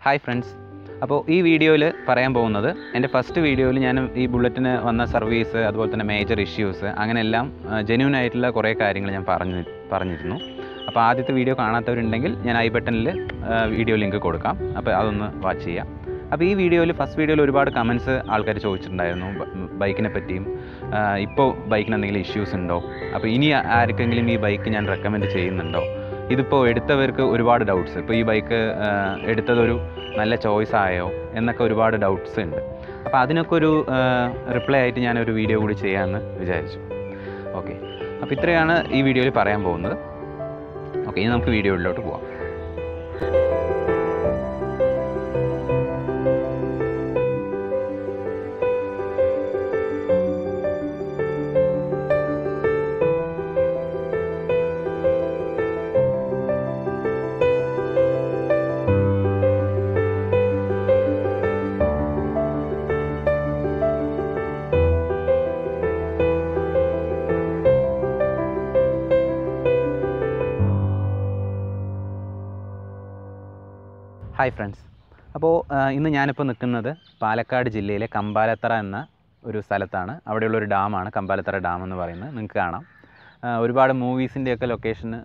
hi friends അപ്പോൾ ഈ വീഡിയോയിൽ പറയാൻ പോകുന്നത് എൻ്റെ ഫസ്റ്റ് വീഡിയോയിൽ ഞാൻ ഈ ബുള്ളറ്റിന് വന്ന സർവീസ് അതുപോലെ തന്നെ മേജർ ഇഷ്യൂസ് അങ്ങനെയെല്ലാം ജെന്യൂൻ ആയിട്ടുള്ള കുറേ കാര്യങ്ങൾ ഞാൻ പറഞ്ഞു പറഞ്ഞിരുന്നു അപ്പോൾ ആദ്യത്തെ വീഡിയോ കാണാത്തവരുണ്ടെങ്കിൽ ഞാൻ ഐ ബട്ടണിൽ വീഡിയോ ലിങ്ക് കൊടുക്കാം അപ്പോൾ അതൊന്ന് വാച്ച് ചെയ്യാം അപ്പോൾ ഈ വീഡിയോയിൽ ഫസ്റ്റ് വീഡിയോയിൽ ഒരുപാട് കമൻസ് ആൾക്കാർ ചോദിച്ചിട്ടുണ്ടായിരുന്നു ബ- ബൈക്കിനെ പറ്റിയും ആ, ഇപ്പോൾ ബൈക്കിന് എന്തെങ്കിലും ഇഷ്യൂസ് ഉണ്ടോ അപ്പോൾ ഇനി ആർക്കെങ്കിലും ഈ ബൈക്ക് ഞാൻ റെക്കമെൻഡ് ചെയ്യുന്നുണ്ടോ ഇതിപ്പോൾ എടുത്തവർക്ക് ഒരുപാട് ഡൗട്ട്സ് ഇപ്പോൾ ഈ ബൈക്ക് എടുത്തതൊരു നല്ല ചോയ്സ് ആയോ എന്നൊക്കെ ഒരുപാട് ഡൗട്ട്സ് ഉണ്ട് അപ്പോൾ അതിനൊക്കെ ഒരു റിപ്ലൈ ആയിട്ട് ഞാനൊരു വീഡിയോ കൂടി ചെയ്യാമെന്ന് വിചാരിച്ചു ഓക്കെ അപ്പോൾ ഇത്രയാണ് ഈ വീഡിയോയിൽ പറയാൻ പോകുന്നത് ഓക്കെ ഇനി നമുക്ക് വീഡിയോയിലോട്ട് പോവാം ഹായ് ഫ്രണ്ട്സ് അപ്പോൾ ഇന്ന് ഞാനിപ്പോൾ നിൽക്കുന്നത് പാലക്കാട് ജില്ലയിലെ കമ്പാലത്തറ എന്ന ഒരു സ്ഥലത്താണ് അവിടെയുള്ള ഒരു ഡാമാണ് കമ്പാലത്തറ ഡാം എന്ന് പറയുന്നത് നിങ്ങൾക്ക് കാണാം ആ, ഒരുപാട് മൂവീസിൻ്റെയൊക്കെ ലൊക്കേഷന്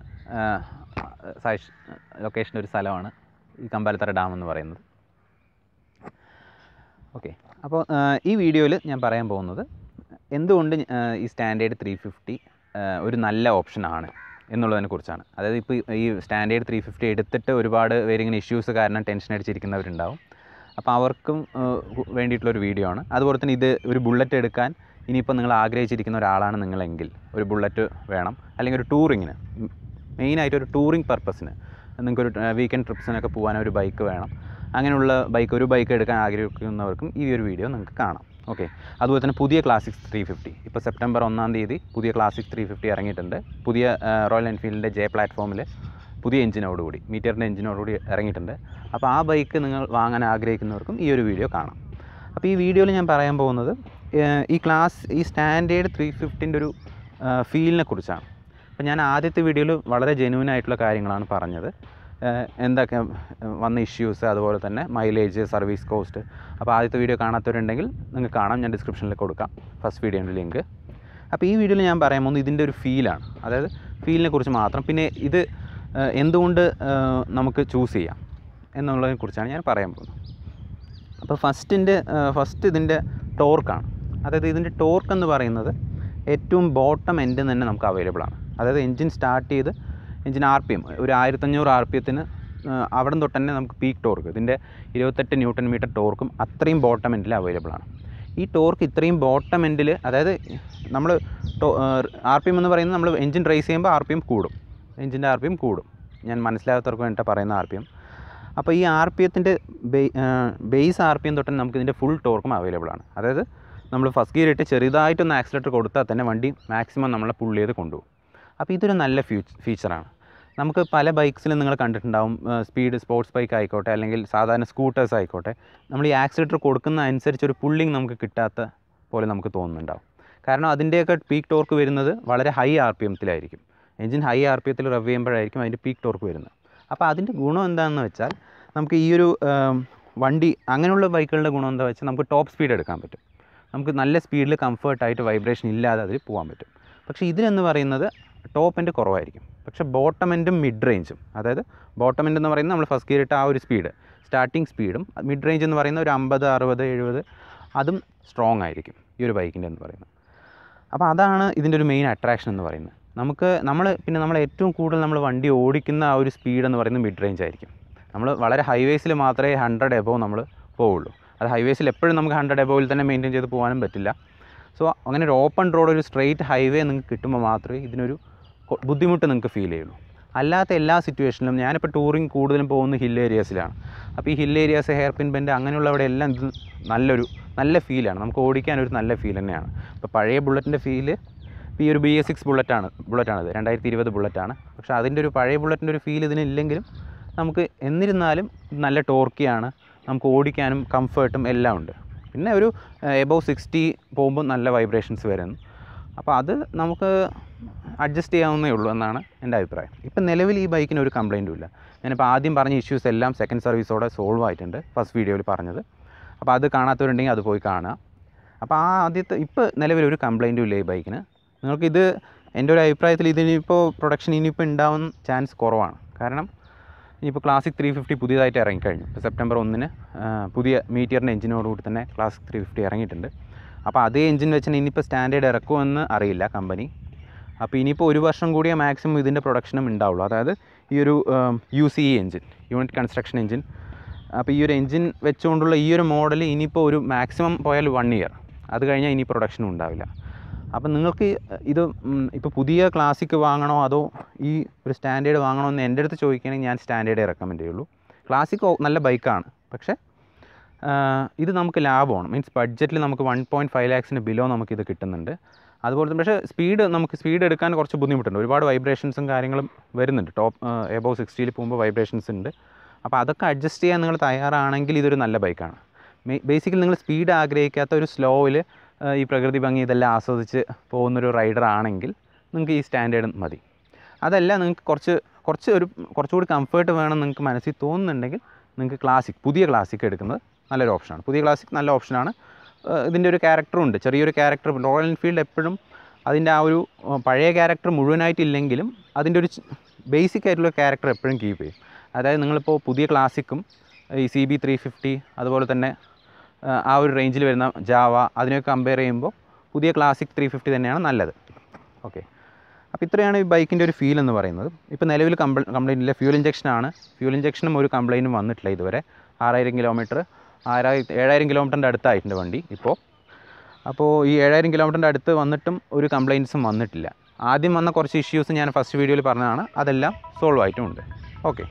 ലൊക്കേഷൻ ഒരു സ്ഥലമാണ് ഈ കമ്പാലത്തറ ഡാം എന്ന് പറയുന്നത് ഓക്കെ അപ്പോൾ ആ, ഈ വീഡിയോയിൽ ഞാൻ പറയാൻ പോകുന്നത് എന്തുകൊണ്ട് ആ, ഈ സ്റ്റാൻഡേർഡ് ത്രീ ഫിഫ്റ്റി ഒരു നല്ല ഓപ്ഷനാണ് എന്നുള്ളതിനെ കുറിച്ചാണ് അതായത് ഇപ്പോൾ ഈ സ്റ്റാൻഡേർഡ് ത്രീ ഫിഫ്റ്റി എടുത്തിട്ട് ഒരുപാട് പേരിങ്ങനെ ഇഷ്യൂസ് കാരണം ടെൻഷൻ അടിച്ചിരിക്കുന്നവരുണ്ടാവും അപ്പോൾ അവർക്കും ആ, വേണ്ടിയിട്ടുള്ളൊരു വീഡിയോ ആണ് അതുപോലെ തന്നെ ഇത് ഒരു ബുള്ളറ്റ് എടുക്കാൻ ഇനിയിപ്പോൾ നിങ്ങൾ ആഗ്രഹിച്ചിരിക്കുന്ന ഒരാളാണ് നിങ്ങളെങ്കിൽ ഒരു ബുള്ളറ്റ് വേണം അല്ലെങ്കിൽ ഒരു ടൂറിങ്ങിന് മെയിനായിട്ട് ഒരു ടൂറിങ് പർപ്പസിന് നിങ്ങൾക്കൊരു വീക്കെൻഡ് ട്രിപ്സിനൊക്കെ പോകാൻ ഒരു ബൈക്ക് വേണം അങ്ങനെയുള്ള ബൈക്ക് ഒരു ബൈക്ക് എടുക്കാൻ ആഗ്രഹിക്കുന്നവർക്കും ഈ ഒരു വീഡിയോ നിങ്ങൾക്ക് കാണാം ഓക്കെ അതുപോലെ തന്നെ പുതിയ ക്ലാസിക്സ് ത്രീ ഫിഫ്റ്റി ഇപ്പോൾ സെപ്റ്റംബർ ഒന്നാം തീയതി പുതിയ ക്ലാസിക് ത്രീ ഫിഫ്റ്റി ഇറങ്ങിയിട്ടുണ്ട് പുതിയ റോയൽ എൻഫീൽഡിൻ്റെ ജെ പ്ലാറ്റ്ഫോമിൽ പുതിയ എഞ്ചിനോടുകൂടി മീറ്ററിൻ്റെ എഞ്ചിനോടുകൂടി ഇറങ്ങിയിട്ടുണ്ട് അപ്പോൾ ആ ബൈക്ക് നിങ്ങൾ വാങ്ങാൻ ആഗ്രഹിക്കുന്നവർക്കും ഈ ഒരു വീഡിയോ കാണാം അപ്പോൾ ഈ വീഡിയോയിൽ ഞാൻ പറയാൻ പോകുന്നത് ഏഹ്, ഈ ക്ലാസ് ഈ സ്റ്റാൻഡേർഡ് ത്രീ ഫിഫ്റ്റിൻ്റെ ഒരു ഫീലിനെ കുറിച്ചാണ് അപ്പോൾ ഞാൻ ആദ്യത്തെ വീഡിയോയിൽ വളരെ ജെന്യൂൻ ആയിട്ടുള്ള കാര്യങ്ങളാണ് പറഞ്ഞത് ഏഹ്, എന്തൊക്കെ ഏഹ്, വന്ന ഇഷ്യൂസ് അതുപോലെ തന്നെ മൈലേജ് സർവീസ് കോസ്റ്റ് അപ്പോൾ ആദ്യത്തെ വീഡിയോ കാണാത്തവരുണ്ടെങ്കിൽ നിങ്ങൾക്ക് കാണാം ഞാൻ ഡിസ്ക്രിപ്ഷനിൽ കൊടുക്കാം ഫസ്റ്റ് വീഡിയോൻ്റെ ലിങ്ക് അപ്പോൾ ഈ വീഡിയോയിൽ ഞാൻ പറയാൻ പോകുന്നത് ഇതിൻ്റെ ഒരു ഫീലാണ് അതായത് ഫീലിനെ കുറിച്ച് മാത്രം പിന്നെ ഇത് ഏഹ്, എന്തുകൊണ്ട് ഏഹ്, നമുക്ക് ചൂസ് ചെയ്യാം എന്നുള്ളതിനെ കുറിച്ചാണ് ഞാൻ പറയാൻ പോകുന്നത് അപ്പോൾ ഫസ്റ്റിൻ്റെ ഫസ്റ്റ് ഇതിൻ്റെ ടോർക്കാണ് അതായത് ഇതിൻ്റെ ടോർക്ക് എന്ന് പറയുന്നത് ഏറ്റവും ബോട്ടം എൻഡിൽ തന്നെ നമുക്ക് അവൈലബിൾ ആണ് അതായത് എൻജിൻ സ്റ്റാർട്ട് ചെയ്ത് എൻജിൻ ആർ പി എം ഒരു ആയിരത്തഞ്ഞൂറ് ആർ പി എത്തിന് അവിടെ തൊട്ട് തന്നെ നമുക്ക് പീക്ക് ടോർക്ക് ഇതിൻ്റെ ഇരുപത്തെട്ട് ന്യൂട്ടൺ മീറ്റർ ടോർക്കും അത്രയും ബോട്ടം എൻഡിൽ അവൈലബിൾ ആണ് ഈ ടോർക്ക് ഇത്രയും ബോട്ടം എൻഡിൽ അതായത് നമ്മൾ ആർ പി എം എന്ന് പറയുന്നത് നമ്മൾ എൻജിൻ റേസ് ചെയ്യുമ്പോൾ ആർ പി എം കൂടും എൻജിൻ്റെ ആർ പി എം കൂടും ഞാൻ മനസ്സിലാകാത്തവർക്ക് വേണ്ടിയിട്ട് പറയുന്ന ആർ പി എം അപ്പോൾ ഈ ആർ പി എത്തിൻ്റെ ബേസ് ആർ പി എം തൊട്ട് നമുക്ക് ഇതിൻ്റെ ഫുൾ ടോർക്കും അവൈലബിൾ ആണ് അതായത് നമ്മൾ ഫസ്റ്റ് ഗിയർ ഇട്ട് ചെറുതായിട്ടൊന്ന് ആക്സിലേറ്റർ കൊടുത്താൽ തന്നെ വണ്ടി മാക്സിമം നമ്മളെ പുള്ള് ചെയ്ത് കൊണ്ടുപോകും അപ്പോൾ ഇതൊരു നല്ല ഫ്യൂച്ച് ഫീച്ചറാണ് നമുക്ക് പല ബൈക്സിലും നിങ്ങൾ കണ്ടിട്ടുണ്ടാവും സ്പീഡ് സ്പോർട്സ് ബൈക്ക് ആയിക്കോട്ടെ അല്ലെങ്കിൽ സാധാരണ സ്കൂട്ടേഴ്സ് ആയിക്കോട്ടെ നമ്മൾ ഈ ആക്സിലേറ്റർ കൊടുക്കുന്ന അനുസരിച്ച് ഒരു പുള്ളിങ് നമുക്ക് കിട്ടാത്ത പോലെ നമുക്ക് തോന്നുന്നുണ്ടാവും കാരണം അതിൻ്റെയൊക്കെ പീക്ക് ടോർക്ക് വരുന്നത് വളരെ ഹൈ ആർ പി എമ്മത്തിലായിരിക്കും എഞ്ചിൻ ഹൈ ആർ പി എത്തിൽ റവ് ചെയ്യുമ്പോഴായിരിക്കും അതിൻ്റെ പീക്ക് ടോർക്ക് വരുന്നത് അപ്പോൾ അതിൻ്റെ ഗുണം എന്താണെന്ന് വെച്ചാൽ നമുക്ക് ഈ ഒരു ആം, വണ്ടി അങ്ങനെയുള്ള ബൈക്കുകളുടെ ഗുണം എന്താ വെച്ചാൽ നമുക്ക് ടോപ്പ് സ്പീഡ് എടുക്കാൻ പറ്റും നമുക്ക് നല്ല സ്പീഡിൽ കംഫർട്ടായിട്ട് വൈബ്രേഷൻ ഇല്ലാതെ അതിൽ പോകാൻ പറ്റും പക്ഷേ ഇതിലെന്ന് പറയുന്നത് ടോപ്പ് എൻഡ് കുറവായിരിക്കും പക്ഷേ ബോട്ടം എൻഡും മിഡ് റേഞ്ചും അതായത് ബോട്ടം എൻഡ് എന്ന് പറയുന്നത് നമ്മൾ ഫസ്റ്റ് ഗിയർ ഇട്ട ആ ഒരു സ്പീഡ് സ്റ്റാർട്ടിങ് സ്പീഡും മിഡ് റേഞ്ച് എന്ന് പറയുന്ന ഒരു അമ്പത് അറുപത് എഴുപത് അതും സ്ട്രോങ് ആയിരിക്കും ഈ ഒരു ബൈക്കിൻ്റെ എന്ന് പറയുന്നത് അപ്പോൾ അതാണ് ഇതിൻ്റെ ഒരു മെയിൻ അട്രാക്ഷൻ എന്ന് പറയുന്നത് നമുക്ക് നമ്മൾ പിന്നെ നമ്മൾ ഏറ്റവും കൂടുതൽ നമ്മൾ വണ്ടി ഓടിക്കുന്ന ആ ഒരു സ്പീഡ് എന്ന് പറയുന്നത് മിഡ് റേഞ്ച് ആയിരിക്കും നമ്മൾ വളരെ ഹൈവേസിൽ മാത്രമേ ഹൺഡ്രഡ് എബോവ് നമ്മൾ പോവുള്ളൂ അത് ഹൈവേസിൽ എപ്പോഴും നമുക്ക് ഹൺഡ്രഡ് എബോവിൽ തന്നെ മെയിൻറ്റെയിൻ ചെയ്ത് പോകാനും പറ്റില്ല സോ അങ്ങനെ ഒരു ഓപ്പൺ റോഡ് ഒരു സ്ട്രെയിറ്റ് ഹൈവേ നിങ്ങൾക്ക് കിട്ടുമ്പോൾ മാത്രമേ ഇതിനൊരു കൊ- ബുദ്ധിമുട്ട് നിങ്ങൾക്ക് ഫീൽ ചെയ്യുള്ളൂ അല്ലാത്ത എല്ലാ സിറ്റുവേഷനിലും ഞാനിപ്പോൾ ടൂറിങ് കൂടുതലും പോകുന്ന ഹിൽ ഏരിയാസിലാണ് അപ്പോൾ ഈ hill areas hairpin bend അങ്ങനെയുള്ളവിടെ എല്ലാം ഇത് നല്ലൊരു നല്ല ഫീലാണ് നമുക്ക് ഓടിക്കാൻ ഒരു നല്ല ഫീൽ തന്നെയാണ് ഇപ്പോൾ പഴയ ബുള്ളറ്റിൻ്റെ ഫീല് ഇപ്പോൾ ഈ ഒരു ബി എസ് സിക്സ് ബുള്ളറ്റാണ് ബുള്ളറ്റാണിത് രണ്ടായിരത്തി ഇരുപത് ബുള്ളറ്റാണ് പക്ഷേ അതിൻ്റെ ഒരു പഴയ ബുള്ളറ്റിൻ്റെ ഒരു ഫീൽ ഇതിനില്ലെങ്കിലും നമുക്ക് എന്നിരുന്നാലും നല്ല ടോർക്കിയാണ് നമുക്ക് ഓടിക്കാനും കംഫർട്ടും എല്ലാം ഉണ്ട് പിന്നെ ഒരു എബവ് സിക്സ്റ്റി പോകുമ്പോൾ നല്ല വൈബ്രേഷൻസ് വരുന്നു അപ്പോൾ അത് നമുക്ക് അഡ്ജസ്റ്റ് ചെയ്യാവുന്നേ ഉള്ളൂ എന്നാണ് എൻ്റെ അഭിപ്രായം ഇപ്പം നിലവിൽ ഈ ബൈക്കിന് ഒരു കംപ്ലൈൻറ്റും ഇല്ല ഞാനിപ്പോൾ ആദ്യം പറഞ്ഞ ഇഷ്യൂസ് എല്ലാം സെക്കൻഡ് സർവീസോടെ സോൾവ് ആയിട്ടുണ്ട് ഫസ്റ്റ് വീഡിയോയിൽ പറഞ്ഞത് അപ്പോൾ അത് കാണാത്തവരുണ്ടെങ്കിൽ അത് പോയി കാണുക അപ്പോൾ ആ ആദ്യത്തെ ഇപ്പോൾ നിലവിൽ ഒരു കംപ്ലൈൻറ്റും ഇല്ല ഈ ബൈക്കിന് നിങ്ങൾക്കിത് എൻ്റെ ഒരു അഭിപ്രായത്തിൽ ഇതിനിപ്പോൾ പ്രൊഡക്ഷൻ ഇനിയിപ്പോൾ ഉണ്ടാവാൻ ചാൻസ് കുറവാണ് കാരണം ഇനിയിപ്പോൾ ക്ലാസിക് ത്രീ ഫിഫ്റ്റി പുതിയതായിട്ട് ഇറങ്ങിക്കഴിഞ്ഞു ഇപ്പോൾ സെപ്റ്റംബർ ഒന്നിന് ആ, പുതിയ മീറ്റിയറിൻ്റെ എഞ്ചിനോടുകൂടി തന്നെ ക്ലാസിക് ത്രീ ഫിഫ്റ്റി ഇറങ്ങിയിട്ടുണ്ട് അപ്പോൾ അതേ എഞ്ചിൻ വെച്ച് ഇനിയിപ്പോൾ സ്റ്റാൻഡേർഡ് ഇറക്കുമെന്ന് അറിയില്ല കമ്പനി അപ്പോൾ ഇനിയിപ്പോൾ ഒരു വർഷം കൂടിയേ മാക്സിമം ഇതിൻ്റെ പ്രൊഡക്ഷനും ഉണ്ടാവുള്ളൂ അതായത് ഈ ഒരു U C E engine unit construction engine അപ്പോൾ ഈ ഒരു എഞ്ചിൻ വെച്ചുകൊണ്ടുള്ള ഈ ഒരു മോഡൽ ഇനിയിപ്പോൾ ഒരു മാക്സിമം പോയാൽ വൺ ഇയർ അത് കഴിഞ്ഞാൽ ഇനി പ്രൊഡക്ഷനും ഉണ്ടാവില്ല അപ്പം നിങ്ങൾക്ക് ഇത് ഇപ്പോൾ പുതിയ ക്ലാസിക് വാങ്ങണോ അതോ ഈ ഒരു സ്റ്റാൻഡേർഡ് വാങ്ങണോ എന്ന് എൻ്റെ അടുത്ത് ചോദിക്കുകയാണെങ്കിൽ ഞാൻ സ്റ്റാൻഡേർഡേ റെക്കമെൻഡ് ചെയ്യുള്ളൂ ക്ലാസിക് നല്ല ബൈക്കാണ് പക്ഷേ ആഹ് ഇത് നമുക്ക് ലാഭമാണ് മീൻസ് ബഡ്ജറ്റിൽ നമുക്ക് വൺ പോയിൻറ്റ് ഫൈവ് ലാക്സിന് ബിലോ നമുക്കിത് കിട്ടുന്നുണ്ട് അതുപോലെ തന്നെ പക്ഷേ സ്പീഡ് നമുക്ക് സ്പീഡ് എടുക്കാൻ കുറച്ച് ബുദ്ധിമുട്ടുണ്ട് ഒരുപാട് വൈബ്രേഷൻസും കാര്യങ്ങളും വരുന്നുണ്ട് ടോപ്പ് എബോവ് സിക്സ്റ്റിയിൽ പോകുമ്പോൾ വൈബ്രേഷൻസ് ഉണ്ട് അപ്പോൾ അതൊക്കെ അഡ്ജസ്റ്റ് ചെയ്യാൻ നിങ്ങൾ തയ്യാറാണെങ്കിൽ ഇതൊരു നല്ല ബൈക്കാണ് ബേസിക്കലി നിങ്ങൾ സ്പീഡ് ആഗ്രഹിക്കാത്ത ഒരു സ്ലോയിൽ ഈ പ്രകൃതി ഭംഗി ഇതെല്ലാം ആസ്വദിച്ച് പോകുന്നൊരു റൈഡർ ആണെങ്കിൽ നിങ്ങൾക്ക് ഈ സ്റ്റാൻഡേർഡ് മതി അതല്ല നിങ്ങൾക്ക് കുറച്ച് കുറച്ച് ഒരു കുറച്ചുകൂടി കംഫേർട്ട് വേണം നിങ്ങൾക്ക് മനസ്സിൽ തോന്നുന്നുണ്ടെങ്കിൽ നിങ്ങൾക്ക് ക്ലാസിക് പുതിയ ക്ലാസിക് എടുക്കുന്നത് നല്ലൊരു ഓപ്ഷനാണ് പുതിയ ക്ലാസിക് നല്ല ഓപ്ഷനാണ് ഏഹ് ഇതിൻ്റെ ഒരു ക്യാരക്ടറും ഉണ്ട് ചെറിയൊരു ക്യാരക്ടർ റോയൽ എൻഫീൽഡ് എപ്പോഴും അതിൻ്റെ ആ ഒരു ഏഹ് പഴയ ക്യാരക്ടർ മുഴുവനായിട്ടില്ലെങ്കിലും അതിൻ്റെ ഒരു ബേസിക് ആയിട്ടുള്ള ക്യാരക്ടർ എപ്പോഴും കീപ്പ് ചെയ്യും അതായത് നിങ്ങളിപ്പോൾ പുതിയ ക്ലാസിക്കും ഈ സി ബി ത്രീ ഫിഫ്റ്റി അതുപോലെ തന്നെ ഏഹ് ആ ഒരു റേഞ്ചിൽ വരുന്ന ജാവ അതിനെയൊക്കെ കമ്പയർ ചെയ്യുമ്പോൾ പുതിയ ക്ലാസിക് ത്രീ ഫിഫ്റ്റി തന്നെയാണ് നല്ലത് ഓക്കെ അപ്പോൾ ഇത്രയാണ് ഈ ബൈക്കിൻ്റെ ഒരു ഫീൽ എന്ന് പറയുന്നത് ഇപ്പോൾ നിലവിൽ കംപ്ല കംപ്ലൈൻറ്റ് ഇല്ല ഫ്യൂൽ ഇഞ്ചക്ഷനാണ് ഫ്യൂൽ ഇഞ്ചക്ഷനും ഒരു കംപ്ലൈൻറ്റും വന്നിട്ടില്ല ഇതുവരെ ആറായിരം കിലോമീറ്റർ ആറായിരത്തി ഏഴായിരം കിലോമീറ്ററിൻ്റെ അടുത്തായിട്ടുണ്ട് വണ്ടി ഇപ്പോൾ അപ്പോൾ ഈ ഏഴായിരം കിലോമീറ്ററിൻ്റെ അടുത്ത് വന്നിട്ടും ഒരു കംപ്ലൈൻറ്റ്സും വന്നിട്ടില്ല ആദ്യം വന്ന കുറച്ച് ഇഷ്യൂസ് ഞാൻ ഫസ്റ്റ് വീഡിയോയിൽ പറഞ്ഞതാണ് അതെല്ലാം സോൾവ് ആയിട്ടും ഉണ്ട് ഓക്കെ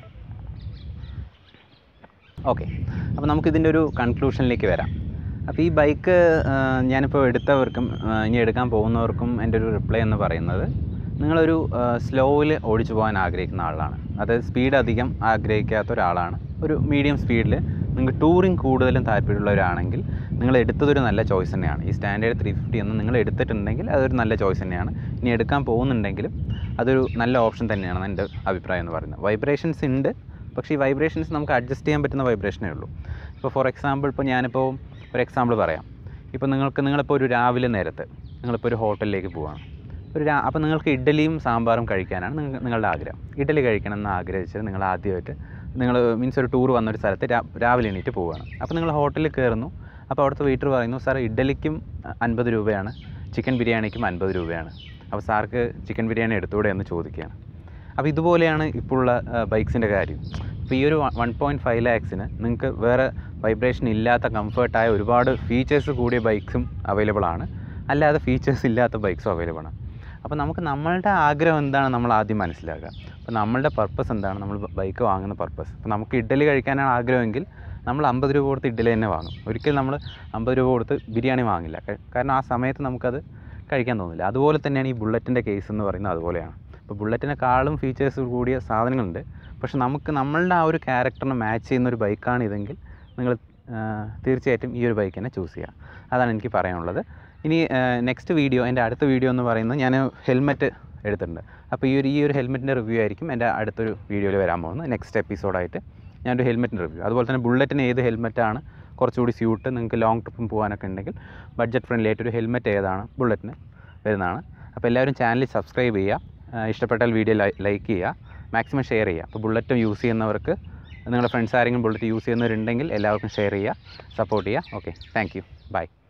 ഓക്കെ അപ്പോൾ നമുക്ക് ഇതിൻ്റെ ഒരു കൺക്ലൂഷനിലേക്ക് വരാം അപ്പോൾ ഈ ബൈക്ക് ഞാനിപ്പോൾ എടുത്തവർക്കും ആ, ഇനി എടുക്കാൻ പോകുന്നവർക്കും എൻ്റെ ഒരു റിപ്ലൈ എന്ന് പറയുന്നത് നിങ്ങളൊരു സ്ലോയിൽ ഓടിച്ചു പോകാൻ ആഗ്രഹിക്കുന്ന ആളാണ് അതായത് സ്പീഡ് അധികം ആഗ്രഹിക്കാത്ത ഒരാളാണ് ഒരു മീഡിയം സ്പീഡിൽ നിങ്ങൾക്ക് ടൂറിങ് കൂടുതലും താല്പര്യമുള്ളവരാണെങ്കിൽ നിങ്ങൾ എടുത്തതൊരു നല്ല ചോയ്സ് തന്നെയാണ് ഈ സ്റ്റാൻഡേർഡ് ത്രീ ഫിഫ്റ്റി എന്ന് നിങ്ങൾ എടുത്തിട്ടുണ്ടെങ്കിൽ അതൊരു നല്ല ചോയ്സ് തന്നെയാണ് ഇനി എടുക്കാൻ പോകുന്നുണ്ടെങ്കിലും അതൊരു നല്ല ഓപ്ഷൻ തന്നെയാണ് എൻ്റെ അഭിപ്രായം എന്ന് പറയുന്നത് വൈബ്രേഷൻസ് ഉണ്ട് പക്ഷേ ഈ വൈബ്രേഷൻസ് നമുക്ക് അഡ്ജസ്റ്റ് ചെയ്യാൻ പറ്റുന്ന വൈബ്രേഷനേ ഉള്ളൂ ഇപ്പോൾ ഫോർ എക്സാമ്പിൾ ഇപ്പോൾ ഞാനിപ്പോൾ ഒരു എക്സാമ്പിൾ പറയാം ഇപ്പോൾ നിങ്ങൾക്ക് നിങ്ങളിപ്പോൾ ഒരു രാവിലെ നേരത്ത് നിങ്ങളിപ്പോൾ ഒരു ഹോട്ടലിലേക്ക് പോവാണ് ഒരു രാ അപ്പോൾ നിങ്ങൾക്ക് ഇഡ്ഡലിയും സാമ്പാറും കഴിക്കാനാണ് നിങ്ങ നിങ്ങളുടെ ആഗ്രഹം ഇഡ്ഡലി കഴിക്കണം എന്ന് ആഗ്രഹിച്ച് നിങ്ങൾ ആദ്യമായിട്ട് നിങ്ങൾ മീൻസ് ഒരു ടൂർ വന്നൊരു സ്ഥലത്ത് രാ രാവിലെ എണീറ്റ് പോവുകയാണ് അപ്പോൾ നിങ്ങൾ ഹോട്ടലിൽ കയറുന്നു അപ്പോൾ അവിടുത്തെ വെയിറ്റർ പറയുന്നു സാർ ഇഡ്ഡലിക്കും അൻപത് രൂപയാണ് ചിക്കൻ ബിരിയാണിക്കും അൻപത് രൂപയാണ് അപ്പോൾ സാർക്ക് ചിക്കൻ ബിരിയാണി എടുത്തുകൂടെ എന്ന് ചോദിക്കുകയാണ് അപ്പോൾ ഇതുപോലെയാണ് ഇപ്പോഴുള്ള ബൈക്സിൻ്റെ കാര്യം ഇപ്പോൾ ഈ ഒരു വൺ പോയിൻറ്റ് ഫൈവ് ലാക്സിന് നിങ്ങൾക്ക് വേറെ വൈബ്രേഷൻ ഇല്ലാത്ത കംഫർട്ടായ ഒരുപാട് ഫീച്ചേഴ്സ് കൂടിയ ബൈക്സും അവൈലബിൾ ആണ് അല്ലാതെ ഫീച്ചേഴ്സ് ഇല്ലാത്ത ബൈക്സും അവൈലബിൾ ആണ് അപ്പോൾ നമുക്ക് നമ്മളുടെ ആഗ്രഹം എന്താണ് നമ്മൾ ആദ്യം മനസ്സിലാക്കുക അപ്പോൾ നമ്മളുടെ പർപ്പസ് എന്താണ് നമ്മൾ ബൈക്ക് വാങ്ങുന്ന പർപ്പസ് അപ്പോൾ നമുക്ക് ഇഡ്ഡലി കഴിക്കാനാണ് ആഗ്രഹമെങ്കിൽ നമ്മൾ അമ്പത് രൂപ കൊടുത്ത് ഇഡ്ഡലി തന്നെ വാങ്ങും ഒരിക്കലും നമ്മൾ അമ്പത് രൂപ കൊടുത്ത് ബിരിയാണി വാങ്ങില്ല ക- കാരണം ആ സമയത്ത് നമുക്കത് കഴിക്കാൻ തോന്നില്ല അതുപോലെ തന്നെയാണ് ഈ ബുള്ളറ്റിൻ്റെ കേസ് എന്ന് പറയുന്നത് അതുപോലെയാണ് ഇപ്പോൾ ബുള്ളറ്റിനെക്കാളും ഫീച്ചേഴ്സ് കൂടിയ സാധനങ്ങളുണ്ട് പക്ഷെ നമുക്ക് നമ്മളുടെ ആ ഒരു ക്യാരക്ടറിനെ മാച്ച് ചെയ്യുന്ന ഒരു ബൈക്കാണ് ഇതെങ്കിൽ നിങ്ങൾ തീർച്ചയായിട്ടും ഈ ഒരു ബൈക്ക് തന്നെ ചൂസ് ചെയ്യുക അതാണ് എനിക്ക് പറയാനുള്ളത് ഇനി നെക്സ്റ്റ് വീഡിയോ എൻ്റെ അടുത്ത വീഡിയോ എന്ന് പറയുന്നത് ഞാൻ ഹെൽമെറ്റ് എടുത്തിട്ടുണ്ട് അപ്പോൾ ഈ ഒരു ഈ ഒരു ഹെൽമെറ്റിൻ്റെ റിവ്യൂ ആയിരിക്കും എൻ്റെ അടുത്തൊരു വീഡിയോയിൽ വരാൻ പോകുന്നത് നെക്സ്റ്റ് എപ്പിസോഡായിട്ട് ഞാനൊരു ഹെൽമെറ്റിൻ്റെ റിവ്യൂ അതുപോലെ തന്നെ ബുള്ളറ്റിന് ഏത് ഹെൽമെറ്റാണ് കുറച്ചുകൂടി സ്യൂട്ട് നിങ്ങൾക്ക് ലോങ് ട്രിപ്പും പോകാനൊക്കെ ഉണ്ടെങ്കിൽ ബഡ്ജറ്റ് ഫ്രണ്ട്ലി ആയിട്ടൊരു ഹെൽമെറ്റ് ഏതാണ് ബുള്ളറ്റിന് വരുന്നതാണ് അപ്പോൾ എല്ലാവരും ചാനൽ സബ്സ്ക്രൈബ് ചെയ്യുക ആ, ഇഷ്ടപ്പെട്ടാൽ വീഡിയോ ലൈക്ക് ചെയ്യുക മാക്സിമം ഷെയർ ചെയ്യുക അപ്പോൾ ബുള്ളറ്റ് യൂസ് ചെയ്യുന്നവർക്ക് നിങ്ങളുടെ ഫ്രണ്ട്സ് ആരെങ്കിലും ബുള്ളറ്റ് യൂസ് ചെയ്യുന്നവരുണ്ടെങ്കിൽ എല്ലാവർക്കും ഷെയർ ചെയ്യുക സപ്പോർട്ട് ചെയ്യുക ഓക്കെ താങ്ക് യു ബൈ